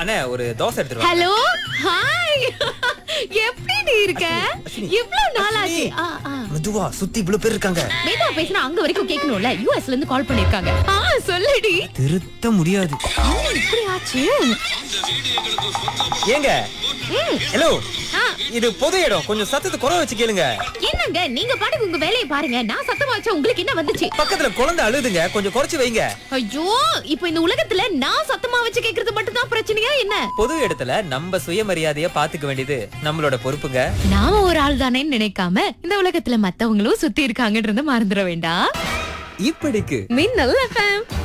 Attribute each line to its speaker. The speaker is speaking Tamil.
Speaker 1: அண்ணே ஒரு தோசை எடுத்துருவா
Speaker 2: ஹலோ ஹாய் எப்படி நீ இருக்க
Speaker 1: அஸ்வினி.
Speaker 2: இவ்ளோ நாளாச்சு
Speaker 1: அஸ்வினி.
Speaker 2: ஆ, ஆ.
Speaker 1: மெதுவா சுத்தி இவ்வளவு பேர் இருக்காங்க
Speaker 2: மேதா பேசினா அங்க வரைக்கும் கேட்கணும்ல யூஎஸ்ல இருந்து கால் பண்ணிருக்காங்க ஆ சொல்லுடி
Speaker 1: திருத்த முடியாது
Speaker 2: என்ன இப்படி ஆச்சு
Speaker 1: ஏங்க
Speaker 2: ம்,
Speaker 1: ஹலோ
Speaker 2: ஆ,
Speaker 1: இது பொது இடம் கொஞ்சம் சத்தத்தை குறை வச்சு கேளுங்க
Speaker 2: என்னங்க நீங்க பாட்டுக்கு உங்க வேலையை பாருங்க நான் சத்தமா வச்சா உங்களுக்கு என்ன வந்துச்சு
Speaker 1: பக்கத்துல குழந்தை அழுதுங்க கொஞ்சம் குறைச்சு வைங்க
Speaker 2: ஐயோ இப்போ இந்த உலகத்துல நான் சத்தமா வச்சு கேக்குறது மட்டும் தான் பிரச்சனையா என்ன
Speaker 1: பொது இடத்துல நம்ம சுயமரியாதைய பாத்துக்க வேண்டியது நம்மளோட பொறுப்புங்க
Speaker 2: நாம ஒரு ஆள் தானேன்னு நினைக்காம இந்த உலகத்துல மத்தவங்களும் சுத்தி இருக்காங்கன்றத மறந்துட வேண்டாம்
Speaker 1: இப்படிக்கு
Speaker 2: மின்னல் எஃப்எம்